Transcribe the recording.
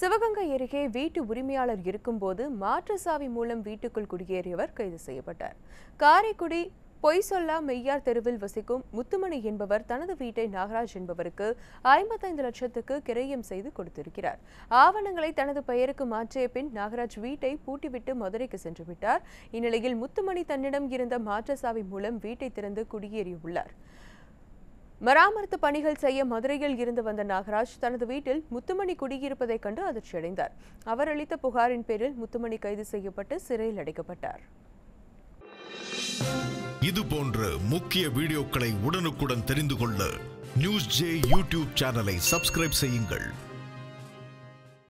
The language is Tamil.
சிவகங்கை அருகே வீட்டு உரிமையாளர் இருக்கும்போது மாற்று சாவி மூலம் வீட்டுக்குள் குடியேறியவர் கைது செய்யப்பட்டார் காரைக்குடி பொய் சொல்லா மெய்யார் தெருவில் வசிக்கும் முத்துமணி என்பவர் தனது வீட்டை நாகராஜ் என்பவருக்கு ஐம்பத்தைந்து லட்சத்துக்கு கிரயம் செய்து கொடுத்திருக்கிறார் ஆவணங்களை தனது பெயருக்கு மாற்றிய பின் நாகராஜ் வீட்டை பூட்டிவிட்டு மதுரைக்கு சென்று விட்டார் இந்நிலையில் முத்துமணி தன்னிடம் இருந்த மாற்று சாவி மூலம் வீட்டை திறந்து குடியேறியுள்ளார் மராமத்து பணிகள் செய்ய மதுரையில் இருந்து வந்த நாகராஜ் தனது வீட்டில் முத்துமணி குடியிருப்பதைக் கண்டு அதிர்ச்சியடைந்தார் அவர் அளித்த புகாரின் பேரில் முத்துமணி கைது செய்யப்பட்டு சிறையில் அடைக்கப்பட்டார் இது போன்ற முக்கிய வீடியோக்களை உடனுக்குடன் தெரிந்து கொள்ள நியூஸ் ஜே யூடியூப் சேனலை சப்ஸ்கிரைப் செய்யுங்கள்